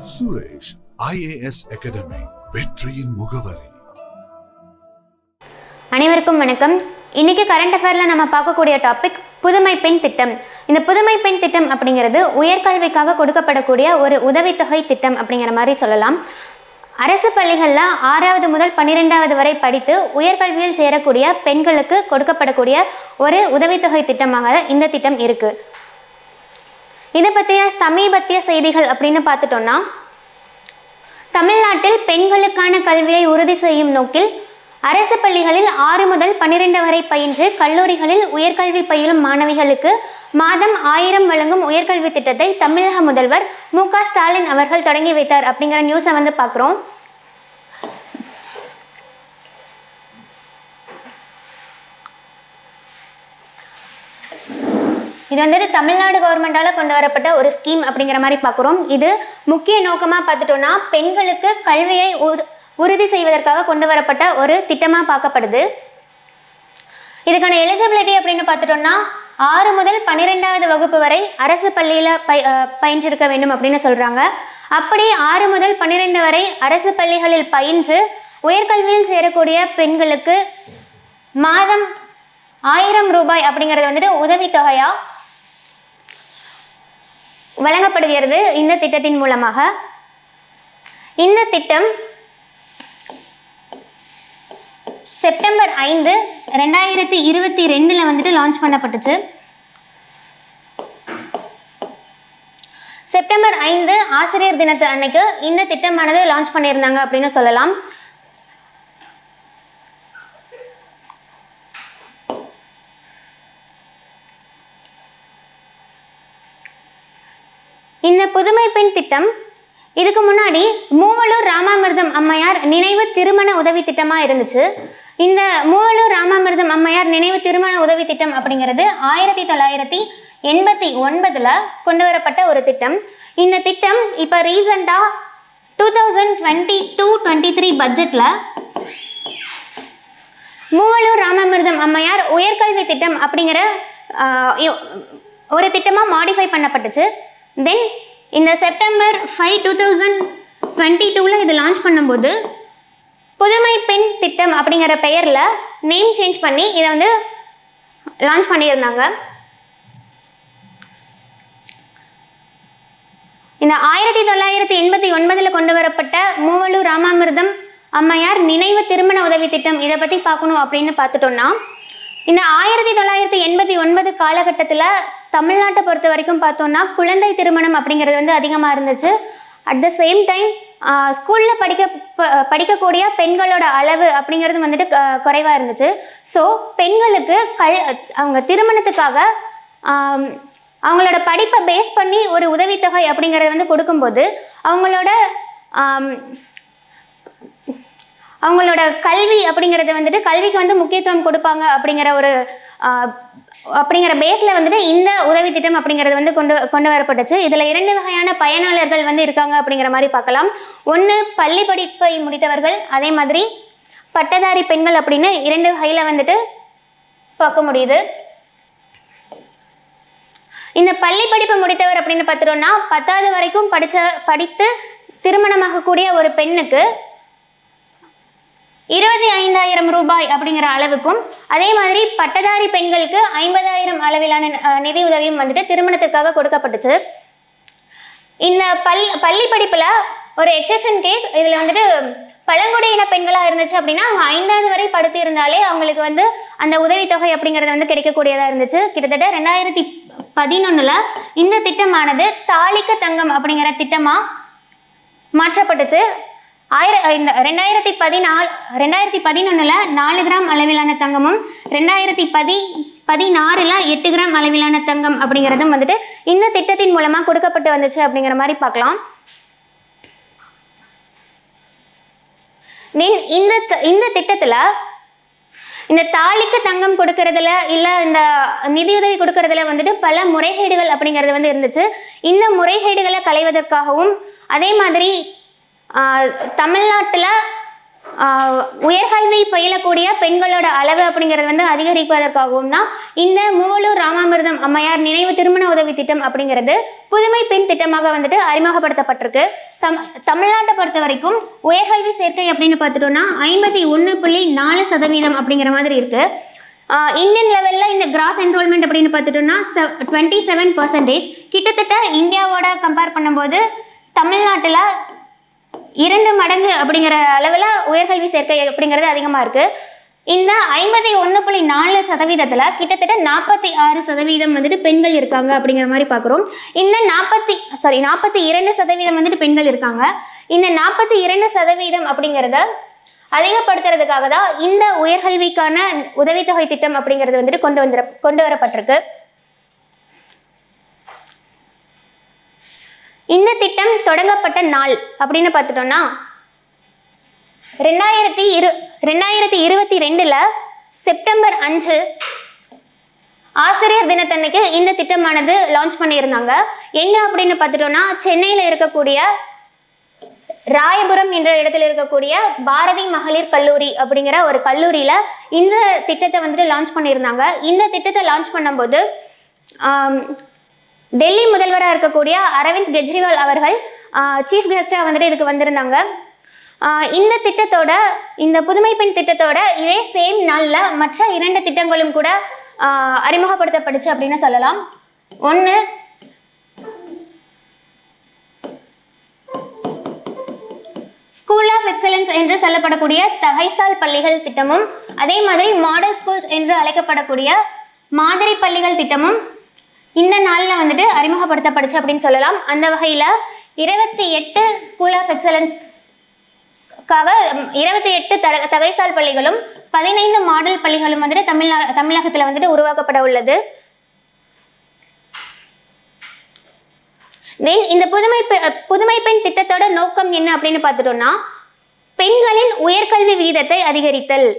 Suresh IAS academy வெற்றியின் முகவரி அனைவருக்கும் வணக்கம் இன்னைக்கு கரண்ட் அஃபேரில் நம்ம பார்க்கக்கூடிய டாபிக் புதுமை பெண் திட்டம் இந்த புதுமை பெண் திட்டம் அப்படிங்கிறது உயர்கல்விக்காக கொடுக்கப்படக்கூடிய ஒரு உதவித்தொகை திட்டம் அப்படிங்கிற மாதிரி சொல்லலாம் அரசு பள்ளிகளில் ஆறாவது முதல் பன்னிரெண்டாவது வரை படித்து உயர்கல்வியில் சேரக்கூடிய பெண்களுக்கு கொடுக்கப்படக்கூடிய ஒரு உதவித்தொகை திட்டமாக இந்த திட்டம் இருக்கு இதை பற்றிய சமீபத்திய செய்திகள் அப்படின்னு பார்த்துட்டோம்னா தமிழ்நாட்டில் பெண்களுக்கான கல்வியை உறுதி செய்யும் நோக்கில் அரசு பள்ளிகளில் ஆறு முதல் பன்னிரெண்டு வரை பயின்று கல்லூரிகளில் உயர்கல்வி பயிலும் மாணவிகளுக்கு மாதம் ஆயிரம் வழங்கும் உயர்கல்வி திட்டத்தை தமிழக முதல்வர் மு க ஸ்டாலின் அவர்கள் தொடங்கி வைத்தார் அப்படிங்கிற நியூஸை வந்து பார்க்குறோம் இது வந்துட்டு தமிழ்நாடு கவர்மெண்டால கொண்டு வரப்பட்ட ஒரு ஸ்கீம் அப்படிங்கிற மாதிரி பார்க்குறோம் இது முக்கிய நோக்கமாக பார்த்துட்டோம்னா பெண்களுக்கு கல்வியை உறு- உறுதி செய்வதற்காக கொண்டு வரப்பட்ட ஒரு திட்டமாக பார்க்கப்படுது இதுக்கான எலிஜிபிலிட்டி அப்படின்னு பார்த்துட்டோம்னா ஆறு முதல் பன்னிரெண்டாவது வகுப்பு வரை அரசு பள்ளியில் பய அஹ் பயின்றிருக்க வேண்டும் அப்படின்னு சொல்கிறாங்க அப்படி ஆறு முதல் பன்னிரெண்டு வரை அரசு பள்ளிகளில் பயின்று உயர்கல்வியில் சேரக்கூடிய பெண்களுக்கு மாதம் ஆயிரம் ரூபாய் அப்படிங்கிறது வந்துட்டு உதவித்தொகையா வழங்கப்படுகிறது இந்த திட்டத்தின் மூலமாக இந்த திட்டம் செப்டம்பர் ஐந்து ரெண்டாயிரத்தி இருபத்தி ரெண்டில் வந்துட்டு லான்ச் பண்ணப்பட்டுச்சு செப்டம்பர் ஐந்து ஆசிரியர் தினத்து அன்னைக்கு இந்த திட்டமானது லான்ச் பண்ணியிருந்தாங்க அப்படின்னு சொல்லலாம் இந்த புதுமை பெண் திட்டம் இதுக்கு முன்னாடி மூவலூர் ராமாமிர்தம் அம்மையார் நினைவு திருமண உதவி திட்டமாக இருந்துச்சு இந்த மூவலூர் ராமாமிர்தம் அம்மையார் நினைவு திருமண உதவி திட்டம் அப்படிங்கிறது ஆயிரத்தி தொள்ளாயிரத்தி எண்பத்தி ஒன்பதில் கொண்டு வரப்பட்ட ஒரு திட்டம் இந்த திட்டம் இப்போ ரீசண்டாக two thousand twenty two twenty three பட்ஜெட்டில் மூவலூர் ராமாமிர்தம் அம்மையார் உயர்கல்வி திட்டம் அப்படிங்கிற ஆஹ், இ- ஒரு திட்டமாக மாடிஃபை பண்ணப்பட்டுச்சு தென் இந்த September five two thousand twenty டூவில் இது லான்ச் பண்ணும்போது புதுமை பெண் திட்டம் அப்படிங்கிற பெயரில் நேம் சேஞ்ச் பண்ணி இதை வந்து லான்ச் பண்ணியிருந்தாங்க இந்த ஆயிரத்தி தொள்ளாயிரத்தி எண்பத்தி ஒன்பதில் கொண்டு வரப்பட்ட மூவலூர் ராமாமிர்தம் அம்மையார் நினைவு திருமண உதவி திட்டம் இதை பற்றி பார்க்கணும் அப்படின்னு பார்த்துட்டோம்னா இந்த ஆயிரத்தி தொள்ளாயிரத்தி எண்பத்தி ஒன்பது காலகட்டத்தில் தமிழ்நாட்டை பொறுத்த வரைக்கும் பார்த்தோம்னா குழந்தை திருமணம் அப்படிங்கிறது வந்து அதிகமாக இருந்துச்சு அட் த சேம் டைம் ஸ்கூலில் படிக்க ப- படிக்கக்கூடிய பெண்களோட அளவு அப்படிங்கிறது வந்துட்டு குறைவாக இருந்துச்சு ஸோ பெண்களுக்கு கல் அவங்க திருமணத்துக்காக ஆம், அவங்களோட படிப்பை பேஸ் பண்ணி ஒரு உதவித்தொகை அப்படிங்கிறத வந்து கொடுக்கும்போது அவங்களோட ஆம், அவங்களோட கல்வி அப்படிங்கிறது வந்துட்டு கல்விக்கு வந்து முக்கியத்துவம் கொடுப்பாங்க அப்படிங்கிற ஒரு ஆஹ், அப்படிங்கிற பேஸில் வந்துட்டு இந்த உதவி திட்டம் அப்படிங்கிறது வந்து கொண்டு கொண்டு வரப்பட்டுச்சு இதில் இரண்டு வகையான பயனாளர்கள் வந்து இருக்காங்க அப்படிங்கிற மாதிரி பார்க்கலாம் ஒன்று பள்ளி படிப்பை முடித்தவர்கள் அதே மாதிரி பட்டதாரி பெண்கள் அப்படின்னு இரண்டு வகையில் வந்துட்டு பார்க்க முடியுது இந்த பள்ளி படிப்பு முடித்தவர் அப்படின்னு பார்த்துட்டோம்னா பத்தாவது வரைக்கும் படிச்ச படித்து திருமணமாகக்கூடிய ஒரு பெண்ணுக்கு இருபத்தி ஐந்தாயிரம் ரூபாய் அப்படிங்கிற அளவுக்கும் அதே மாதிரி பட்டதாரி பெண்களுக்கு ஐம்பதாயிரம் அளவிலான அஹ், நிதி உதவியும் வந்துட்டு திருமணத்திற்காக கொடுக்கப்பட்டுச்சு இந்த பல் பள்ளி படிப்பில் ஒரு எக்ஸெப்ஷன் கேஸ் இதில் வந்துட்டு பழங்குடியின பெண்களாக இருந்துச்சு அப்படின்னா அவங்க ஐந்தாவது வரை படுத்து இருந்தாலே அவங்களுக்கு வந்து அந்த உதவித்தொகை அப்படிங்கிறது வந்து கிடைக்கக்கூடியதாக இருந்துச்சு கிட்டத்தட்ட ரெண்டாயிரத்தி பதினொன்றில் இந்த திட்டமானது தாலிக்க தங்கம் அப்படிங்கிற திட்டமாக மாற்றப்பட்டுச்சு ஆயிர இந்த ரெண்டாயிரத்தி பதினாலு ரெண்டாயிரத்தி பதினொன்றில் நாலு கிராம் அளவிலான தங்கமும் ரெண்டாயிரத்தி பதி பதினாறில் எட்டு கிராம் அளவிலான தங்கம் அப்படிங்கிறதும் வந்துட்டு இந்த திட்டத்தின் மூலமாக கொடுக்கப்பட்டு வந்துச்சு அப்படிங்கிற மாதிரி பார்க்கலாம் தென் இந்த த- இந்த திட்டத்தில் இந்த தாலிக்கு தங்கம் கொடுக்கறதுல இல்லை இந்த நிதியுதவி கொடுக்கறதுல வந்துட்டு பல முறைகேடுகள் அப்படிங்கிறது வந்து இருந்துச்சு இந்த முறைகேடுகளை களைவதற்காகவும் அதே மாதிரி தமிழ்நாட்டில் உயர்கல்வி பயிலக்கூடிய பெண்களோட அளவு அப்படிங்கிறது வந்து அதிகரிப்பதற்காகவும் தான் இந்த மூவலூர் ராமாமிர்தம் அம்மையார் நினைவு திருமண உதவி திட்டம் அப்படிங்கிறது புதுமை பெண் திட்டமாக வந்துட்டு அறிமுகப்படுத்தப்பட்டிருக்கு தம் தமிழ்நாட்டை பொறுத்த வரைக்கும் உயர்கல்வி சேர்க்கை அப்படின்னு பார்த்துட்டோம்னா ஐம்பத்தி ஒன்று புள்ளி நாலு சதவீதம் அப்படிங்கிற மாதிரி இருக்கு ஆஹ் இந்தியன் லெவலில் இந்த கிராஸ் என்ரோல்மெண்ட் அப்படின்னு பார்த்துட்டோம்னா டுவெண்ட்டி செவன் பர்சன்டேஜ் கிட்டத்தட்ட இந்தியாவோட கம்பேர் பண்ணும்போது தமிழ்நாட்டில் இரண்டு மடங்கு அப்படிங்கிற அளவில் உயர்கல்வி சேர்க்கை அப்படிங்கிறது அதிகமாக இருக்குது இந்த ஐம்பத்தி ஒன்று புள்ளி நாலு சதவீதத்தில் கிட்டத்தட்ட நாற்பத்தி ஆறு சதவீதம் வந்துட்டு பெண்கள் இருக்காங்க அப்படிங்கிற மாதிரி பார்க்குறோம் இந்த நாற்பத்தி சாரி நாற்பத்தி இரண்டு சதவீதம் வந்துட்டு பெண்கள் இருக்காங்க இந்த நாற்பத்தி இரண்டு சதவீதம் அப்படிங்கிறத அதிகப்படுத்துறதுக்காக தான் இந்த உயர்கல்விக்கான உதவித்தொகை திட்டம் அப்படிங்கிறது வந்துட்டு கொண்டு வந்துட கொண்டு வரப்பட்டிருக்கு இந்த திட்டம் தொடங்கப்பட்ட நாள் அப்படின்னு பார்த்துட்டோம்னா ரெண்டாயிரத்தி இரு ரெண்டாயிரத்தி இருபத்தி ரெண்டுல செப்டம்பர் அஞ்சு ஆசிரியர் தினத்தன்னைக்கு இந்த திட்டமானது லான்ச் பண்ணியிருந்தாங்க எங்க அப்படின்னு பார்த்துட்டோம்னா சென்னையில இருக்கக்கூடிய ராயபுரம் என்ற இடத்துல இருக்கக்கூடிய பாரதி மகளிர் கல்லூரி அப்படிங்கிற ஒரு கல்லூரியில இந்த திட்டத்தை வந்துட்டு லான்ச் பண்ணியிருந்தாங்க இந்த திட்டத்தை லான்ச் பண்ணும்போது ஆம், டெல்லி முதல்வராக இருக்கக்கூடிய அரவிந்த் கெஜ்ரிவால் அவர்கள் சீஃப் கெஸ்ட்டாக வந்துட்டு இதுக்கு வந்திருந்தாங்க ஆஹ் இந்த திட்டத்தோட இந்த புதுமை பெண் திட்டத்தோட இதே சேம் நாளில் மற்ற இரண்டு திட்டங்களும் கூட ஆஹ் அறிமுகப்படுத்தப்பட்டுச்சு அப்படின்னு சொல்லலாம் ஒன்று ஸ்கூல் ஆஃப் எக்ஸலன்ஸ் என்று சொல்லப்படக்கூடிய தகைசால் பள்ளிகள் திட்டமும் அதே மாதிரி மாடல் ஸ்கூல்ஸ் என்று அழைக்கப்படக்கூடிய மாதிரி பள்ளிகள் திட்டமும் இந்த நாளில் வந்துட்டு அறிமுகப்படுத்தப்படுச்சு அப்படின்னு சொல்லலாம் அந்த வகையில் இருபத்தி எட்டு ஸ்கூல் ஆஃப் எக்ஸலன்ஸ் க்காக இருபத்தி எட்டு தட தகைசால் பள்ளிகளும் பதினைந்து மாடல் பள்ளிகளும் வந்துட்டு தமிழ்நா தமிழகத்தில் வந்துட்டு உருவாக்கப்பட உள்ளது தென் இந்த புதுமை பெ- புதுமை பெண் திட்டத்தோட நோக்கம் என்ன அப்படின்னு பார்த்துட்டோம்னா பெண்களின் உயர்கல்வி விகிதத்தை அதிகரித்தல்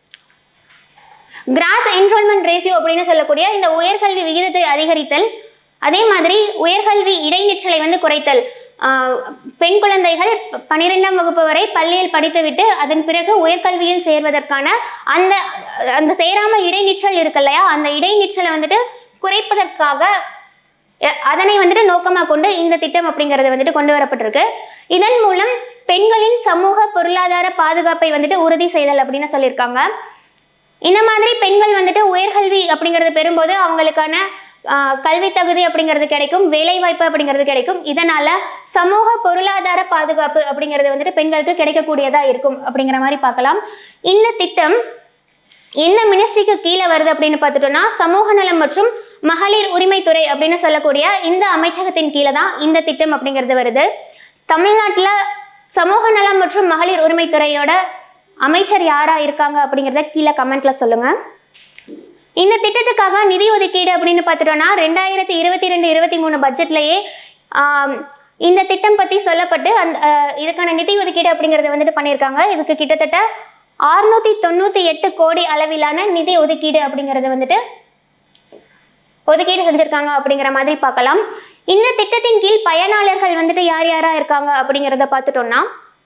கிராஸ் என்ரோல்மெண்ட் ரேஷியோ அப்படின்னு சொல்லக்கூடிய இந்த உயர்கல்வி விகிதத்தை அதிகரித்தல் அதே மாதிரி உயர்கல்வி இடைநிற்றலை வந்து குறைத்தல் ஆஹ் பெண் குழந்தைகள் ப- பன்னிரெண்டாம் வகுப்பு வரை பள்ளியில் படித்துவிட்டு அதன் பிறகு உயர்கல்வியில் சேர்வதற்கான அந்த அந்த சேராமல் இடைநிற்றல் இருக்கு இல்லையா அந்த இடைநிற்றலை வந்துட்டு குறைப்பதற்காக அஹ் அதனை வந்துட்டு நோக்கமாக கொண்டு இந்த திட்டம் அப்படிங்கிறது வந்துட்டு கொண்டு வரப்பட்டிருக்கு இதன் மூலம் பெண்களின் சமூக பொருளாதார பாதுகாப்பை வந்துட்டு உறுதி செய்தல் அப்படின்னு சொல்லியிருக்காங்க இந்த மாதிரி பெண்கள் வந்துட்டு உயர்கல்வி அப்படிங்கிறது பெறும்போது அவங்களுக்கான ஆஹ், கல்வி தகுதி அப்படிங்கிறது கிடைக்கும் வேலை வாய்ப்பு அப்படிங்கிறது கிடைக்கும் இதனால சமூக பொருளாதார பாதுகாப்பு அப்படிங்கிறது வந்துட்டு பெண்களுக்கு கிடைக்கக்கூடியதா இருக்கும் அப்படிங்கிற மாதிரி பார்க்கலாம் இந்த திட்டம் எந்த மினிஸ்ட்ரிக்கு கீழே வருது அப்படின்னு பார்த்துட்டோம்னா சமூக நலம் மற்றும் மகளிர் உரிமைத்துறை அப்படின்னு சொல்லக்கூடிய இந்த அமைச்சகத்தின் கீழே தான் இந்த திட்டம் அப்படிங்கிறது வருது தமிழ்நாட்டில் சமூக நலம் மற்றும் மகளிர் உரிமைத்துறையோட அமைச்சர் யாரா இருக்காங்க அப்படிங்கிறத கீழே கமெண்ட்ல சொல்லுங்க இந்த திட்டத்துக்காக நிதி ஒதுக்கீடு அப்படின்னு பார்த்துட்டோம்னா ரெண்டாயிரத்தி இருபத்தி ரெண்டு இருபத்தி மூணு பட்ஜெட்லயே ஆம், இந்த திட்டம் பத்தி சொல்லப்பட்டு அந்த அஹ், இதுக்கான நிதி ஒதுக்கீடு அப்படிங்கறத வந்துட்டு பண்ணியிருக்காங்க இதுக்கு கிட்டத்தட்ட ஆறுநூத்தி தொண்ணூத்தி எட்டு கோடி அளவிலான நிதி ஒதுக்கீடு அப்படிங்கறது வந்துட்டு ஒதுக்கீடு செஞ்சிருக்காங்க அப்படிங்கிற மாதிரி பார்க்கலாம் இந்த திட்டத்தின் கீழ் பயனாளர்கள் வந்துட்டு யார் யாரா இருக்காங்க அப்படிங்கிறத பார்த்துட்டோம்னா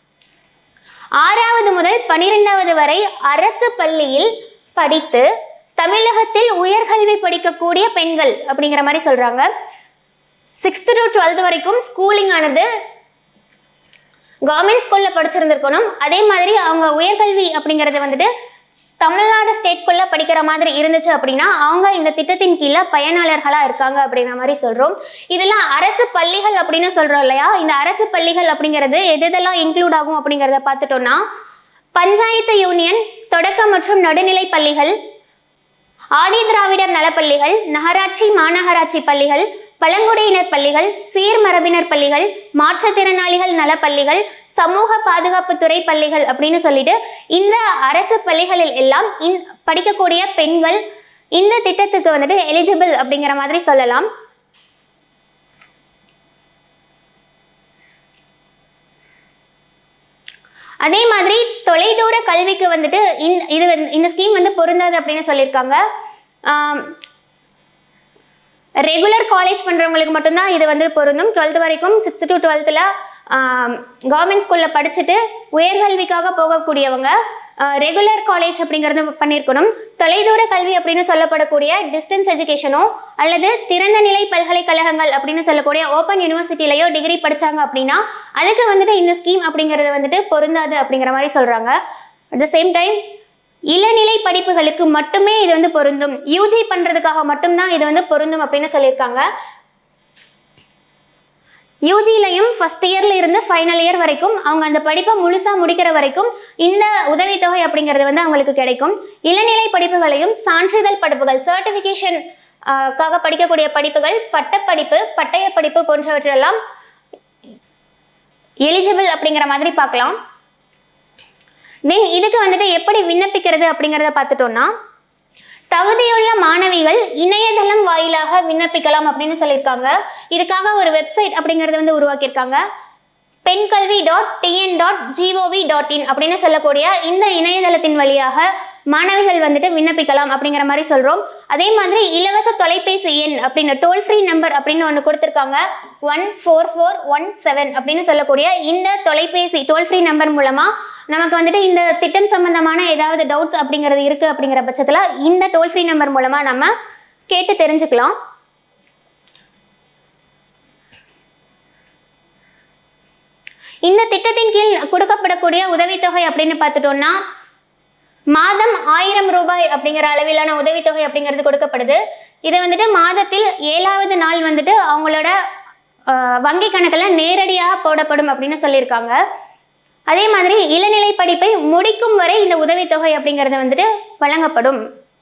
ஆறாவது முதல் பனிரெண்டாவது வரை அரசு பள்ளியில் படித்து தமிழகத்தில் உயர்கல்வி படிக்கக்கூடிய பெண்கள் அப்படிங்கிற மாதிரி சொல்றாங்க சிக்ஸ்த் டு டுவெல்த் வரைக்கும் ஸ்கூலிங் ஆனது கவர்மெண்ட் ஸ்கூல்ல படிச்சிருந்திருக்கணும் அதே மாதிரி அவங்க உயர்கல்வி அப்படிங்கறது வந்துட்டு தமிழ்நாடு ஸ்டேட்குள்ள படிக்கிற மாதிரி இருந்துச்சு அப்படின்னா அவங்க இந்த திட்டத்தின் கீழே பயனாளர்களா இருக்காங்க அப்படிங்கிற மாதிரி சொல்றோம் இதுல அரசு பள்ளிகள் அப்படின்னு சொல்றோம் இல்லையா இந்த அரசு பள்ளிகள் அப்படிங்கிறது எது எதெல்லாம் இன்க்ளூட் ஆகும் அப்படிங்கிறத பார்த்துட்டோம்னா பஞ்சாயத்து யூனியன் தொடக்க மற்றும் நடுநிலை பள்ளிகள் ஆதி திராவிடர் நலப்பள்ளிகள் நகராட்சி மாநகராட்சி பள்ளிகள் பழங்குடியினர் பள்ளிகள் சீர்மரபினர் பள்ளிகள் மாற்றுத்திறனாளிகள் நலப்பள்ளிகள் சமூக பாதுகாப்புத்துறை பள்ளிகள் அப்படின்னு சொல்லிட்டு இந்த அரசு பள்ளிகளில் எல்லாம் இந் படிக்கக்கூடிய பெண்கள் இந்த திட்டத்துக்கு வந்துட்டு எலிஜிபிள் அப்படிங்கிற மாதிரி சொல்லலாம் அதே மாதிரி தொலைதூர கல்விக்கு வந்துட்டு இந்த இது வந்து- இந்த ஸ்கீம் வந்து பொருந்தாது அப்படின்னு சொல்லியிருக்காங்க ரெகுலர் காலேஜ் பண்ணுறவங்களுக்கு மட்டும்தான் இது வந்து பொருந்தும் டுவெல்த் வரைக்கும் சிக்ஸ்த் டு டுவெல்த்தில் கவர்மெண்ட் ஸ்கூலில் படிச்சுட்டு உயர்கல்விக்காக போகக்கூடியவங்க ரெகுலர் காலேஜ் அப்படிங்கிறது பண்ணியிருக்கணும் தொலைதூர கல்வி அப்படின்னு சொல்லப்படக்கூடிய டிஸ்டன்ஸ் எஜுகேஷனோ அல்லது திறந்த நிலை பல்கலைக்கழகங்கள் அப்படின்னு சொல்லக்கூடிய ஓப்பன் யூனிவர்சிட்டிலையோ டிகிரி படிச்சாங்க அப்படின்னா அதுக்கு வந்துட்டு இந்த ஸ்கீம் அப்படிங்கிறது வந்துட்டு பொருந்தாது அப்படிங்கிற மாதிரி சொல்றாங்க அட் த சேம் டைம் இளநிலை படிப்புகளுக்கு மட்டுமே இது வந்து பொருந்தும் யூஜி பண்றதுக்காக மட்டும்தான் இது வந்து பொருந்தும் அப்படின்னு சொல்லியிருக்காங்க யூஜிலையும் ஃபர்ஸ்ட் இயர்ல இருந்து ஃபைனல் இயர் வரைக்கும் அவங்க அந்த படிப்பை முழுசா முடிக்கிற வரைக்கும் இந்த உதவித்தொகை அப்படிங்கிறது வந்து அவங்களுக்கு கிடைக்கும் இளநிலை படிப்புகளையும் சான்றிதழ் படிப்புகள் சர்டிஃபிகேஷன் காக படிக்கக்கூடிய படிப்புகள் பட்டப்படிப்பு பட்டய படிப்பு போன்றவற்றெல்லாம் எலிஜிபிள் அப்படிங்கிற மாதிரி பார்க்கலாம் தென் இதுக்கு வந்துட்டு எப்படி விண்ணப்பிக்கிறது அப்படிங்கிறத பார்த்துட்டோம்னா தகுதியுள்ள மாணவிகள் இணையதளம் வாயிலாக விண்ணப்பிக்கலாம் அப்படின்னு சொல்லியிருக்காங்க இதுக்காக ஒரு வெப்சைட் அப்படிங்கறத வந்து உருவாக்கியிருக்காங்க Penkalvi dot TN dot G O V dot in அப்படின்னு சொல்லக்கூடிய இந்த இணையதளத்தின் வழியாக மாணவிகள் வந்துட்டு விண்ணப்பிக்கலாம் அப்படிங்கிற மாதிரி சொல்றோம் அதே மாதிரி இலவச தொலைபேசி எண் அப்படின்னு டோல் ஃப்ரீ நம்பர் அப்படின்னு ஒன்று கொடுத்துருக்காங்க one four four one seven அப்படின்னு சொல்லக்கூடிய இந்த தொலைபேசி டோல் ஃப்ரீ நம்பர் மூலமா நமக்கு வந்துட்டு இந்த திட்டம் சம்பந்தமான ஏதாவது டவுட்ஸ் அப்படிங்கிறது இருக்கு அப்படிங்கிற பட்சத்தில் இந்த டோல் ஃப்ரீ நம்பர் மூலமா நம்ம கேட்டு தெரிஞ்சுக்கலாம் இந்த திட்டத்தின் கீழ் கொடுக்கப்படக்கூடிய உதவித்தொகை அப்படின்னு பார்த்துட்டோம்னா மாதம் ஆயிரம் ரூபாய் அப்படிங்கிற அளவிலான உதவித்தொகை அப்படிங்கிறது கொடுக்கப்படுது இது வந்துட்டு மாதத்தில் ஏழாவது நாள் வந்துட்டு அவங்களோட அஹ், வங்கி கணக்கில் நேரடியாக போடப்படும் அப்படின்னு சொல்லியிருக்காங்க அதே மாதிரி இளநிலை படிப்பை முடிக்கும் வரை இந்த உதவித்தொகை அப்படிங்கிறது வந்துட்டு வழங்கப்படும்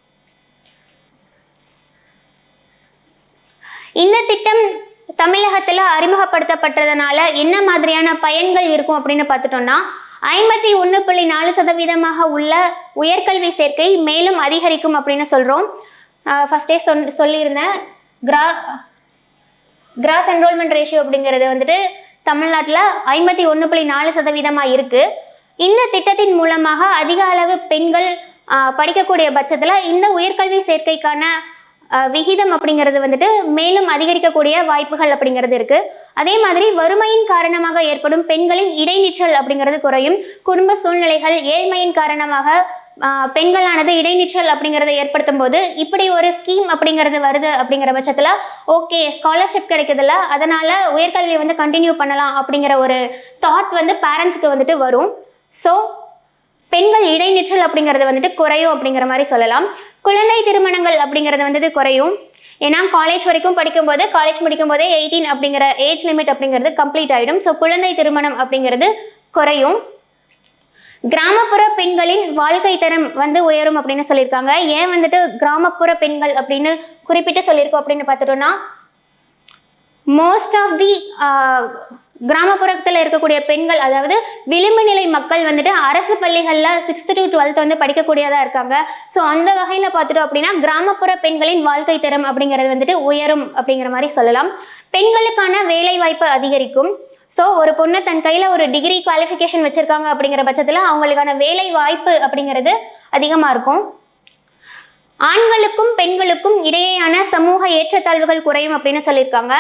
இந்த திட்டம் தமிழகத்துல அறிமுகப்படுத்தப்பட்டதுனால என்ன மாதிரியான பயன்கள் இருக்கும் அப்படின்னு பார்த்துட்டோம்னா ஐம்பத்தி ஒன்று புள்ளி நாலு சதவீதமாக உள்ள உயர்கல்வி சேர்க்கை மேலும் அதிகரிக்கும் அப்படின்னு சொல்றோம் ஃபர்ஸ்டே சொல் சொல்லியிருந்தேன் கிரா கிராஸ் என்ரோல்மெண்ட் ரேஷியோ அப்படிங்கிறது வந்துட்டு தமிழ்நாட்டில் ஐம்பத்தி ஒன்று புள்ளி நாலு சதவீதமாக இருக்கு இந்த திட்டத்தின் மூலமாக அதிக அளவு பெண்கள் ஆஹ், படிக்கக்கூடிய பட்சத்தில் இந்த உயர்கல்வி சேர்க்கைக்கான ஆஹ், விகிதம் அப்படிங்கிறது வந்துட்டு மேலும் அதிகரிக்கக்கூடிய வாய்ப்புகள் அப்படிங்கிறது இருக்கு அதே மாதிரி வறுமையின் காரணமாக ஏற்படும் பெண்களின் இடைநிற்றல் அப்படிங்கிறது குறையும் குடும்ப சூழ்நிலைகள் ஏழ்மையின் காரணமாக ஆஹ், பெண்களானது இடைநிற்றல் அப்படிங்கிறத ஏற்படுத்தும் போது இப்படி ஒரு ஸ்கீம் அப்படிங்கிறது வருது அப்படிங்கிற பட்சத்தில் ஓகே ஸ்காலர்ஷிப் கிடைக்குதுல்ல அதனால உயர்கல்வியை வந்து கண்டினியூ பண்ணலாம் அப்படிங்கிற ஒரு தாட் வந்து பேரண்ட்ஸ்க்கு வந்துட்டு வரும் ஸோ பெண்கள் இடைநிற்றல் அப்படிங்கிறது வந்துட்டு குறையும் அப்படிங்கிற மாதிரி சொல்லலாம் குழந்தை திருமணங்கள் அப்படிங்கிறது வந்துட்டு குறையும் ஏன்னா காலேஜ் வரைக்கும் படிக்கும்போது காலேஜ் முடிக்கும் போதே எயிட்டீன் அப்படிங்கிற ஏஜ் லிமிட் அப்படிங்கிறது கம்ப்ளீட் ஆயிடும் ஸோ குழந்தை திருமணம் அப்படிங்கிறது குறையும் கிராமப்புற பெண்களின் வாழ்க்கை தரம் வந்து உயரும் அப்படின்னு சொல்லியிருக்காங்க ஏன் வந்துட்டு கிராமப்புற பெண்கள் அப்படின்னு குறிப்பிட்டு சொல்லியிருக்கோம் அப்படின்னு பார்த்துட்டோம்னா மோஸ்ட் ஆஃப் தி கிராமப்புறத்தில் இருக்கக்கூடிய பெண்கள் அதாவது விளிம்பு நிலை மக்கள் வந்துட்டு அரசு பள்ளிகளில் சிக்ஸ்த் டு டுவெல்த் வந்து படிக்கக்கூடியதாக இருக்காங்க ஸோ அந்த வகையில் பார்த்துட்டோம் அப்படின்னா கிராமப்புற பெண்களின் வாழ்க்கை தரம் அப்படிங்கிறது வந்துட்டு உயரும் அப்படிங்கிற மாதிரி சொல்லலாம் பெண்களுக்கான வேலை வாய்ப்பு அதிகரிக்கும் ஸோ ஒரு பொண்ணு தன் கையில் ஒரு டிகிரி குவாலிஃபிகேஷன் வச்சுருக்காங்க அப்படிங்கிற பட்சத்தில் அவங்களுக்கான வேலை வாய்ப்பு அப்படிங்கிறது அதிகமாக இருக்கும் ஆண்களுக்கும் பெண்களுக்கும் இடையேயான சமூக ஏற்றத்தாழ்வுகள் குறையும் அப்படின்னு சொல்லியிருக்காங்க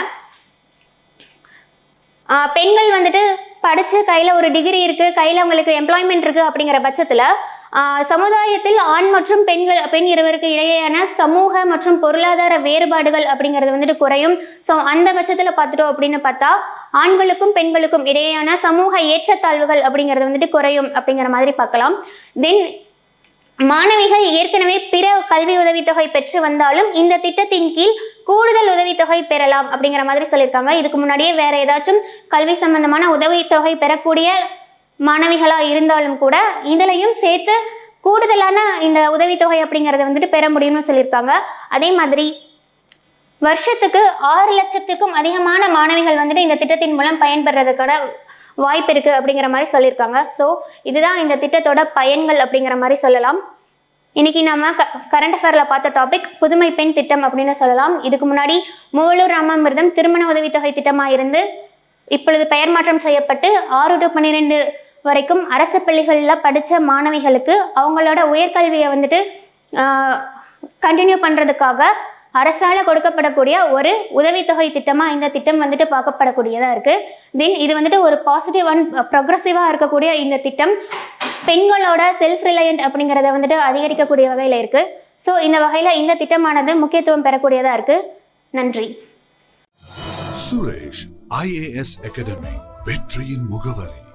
ஆஹ் பெண்கள் வந்துட்டு படித்து கையில் ஒரு டிகிரி இருக்குது கையில் அவங்களுக்கு எம்ப்ளாய்மெண்ட் இருக்குது அப்படிங்கிற பட்சத்தில் சமுதாயத்தில் ஆண் மற்றும் பெண்கள் பெண் இருவருக்கு இடையேயான சமூக மற்றும் பொருளாதார வேறுபாடுகள் அப்படிங்கிறது வந்துட்டு குறையும் ஸோ அந்த பட்சத்தில் பார்த்துட்டோம் அப்படின்னு பார்த்தா ஆண்களுக்கும் பெண்களுக்கும் இடையேயான சமூக ஏற்றத்தாழ்வுகள் அப்படிங்கிறது வந்துட்டு குறையும் அப்படிங்கிற மாதிரி பார்க்கலாம் தென் மாணவிகள் ஏற்கனவே பிற கல்வி உதவித்தொகை பெற்று வந்தாலும் இந்த திட்டத்தின் கீழ் கூடுதல் உதவித்தொகை பெறலாம் அப்படிங்கிற மாதிரி சொல்லியிருக்காங்க இதுக்கு முன்னாடியே வேற ஏதாச்சும் கல்வி சம்பந்தமான உதவித்தொகை பெறக்கூடிய மாணவிகளா இருந்தாலும் கூட இதுலையும் சேர்த்து கூடுதலான இந்த உதவித்தொகை அப்படிங்கறத வந்துட்டு பெற முடியும்னு சொல்லியிருக்காங்க அதே மாதிரி வருஷத்துக்கு ஆறு லட்சத்துக்கும் அதிகமான மாணவிகள் வந்துட்டு இந்த திட்டத்தின் மூலம் பயன்பெறதுக்கான வாய்ப்பு இருக்கு அப்படிங்கிற மாதிரி சொல்லியிருக்காங்க ஸோ இதுதான் இந்த திட்டத்தோட பயன்கள் அப்படிங்கிற மாதிரி சொல்லலாம் இன்னைக்கு நம்ம க கரண்ட் அஃபேரில் பார்த்த டாபிக் புதுமை பெண் திட்டம் அப்படின்னு சொல்லலாம் இதுக்கு முன்னாடி மூவலூர் ராமாமிர்தம் திருமண உதவித்தொகை திட்டமாக இருந்து இப்பொழுது பெயர் மாற்றம் செய்யப்பட்டு ஆறு டு பன்னிரெண்டு வரைக்கும் அரசு பள்ளிகளில் படித்த மாணவிகளுக்கு அவங்களோட உயர்கல்வியை வந்துட்டு கண்டினியூ பண்ணுறதுக்காக அரசால கொடுக்கப்படக்கூடிய ஒரு உதவித்தொகை திட்டமாக இந்த திட்டம் வந்துட்டு பார்க்கப்படக்கூடியதாக இருக்குது தென் இது வந்துட்டு ஒரு பாசிட்டிவ் அண்ட் ப்ரொக்ரஸிவாக இருக்கக்கூடிய இந்த திட்டம் பெண்களோட செல்ஃப் ரிலையண்ட் அப்படிங்கிறத வந்துட்டு அதிகரிக்கக்கூடிய வகையில் இருக்குது ஸோ இந்த வகையில் இந்த திட்டமானது முக்கியத்துவம் பெறக்கூடியதாக இருக்குது நன்றி சுரேஷ் ஐஏஎஸ் அகாடமி வெற்றியின் முகவரி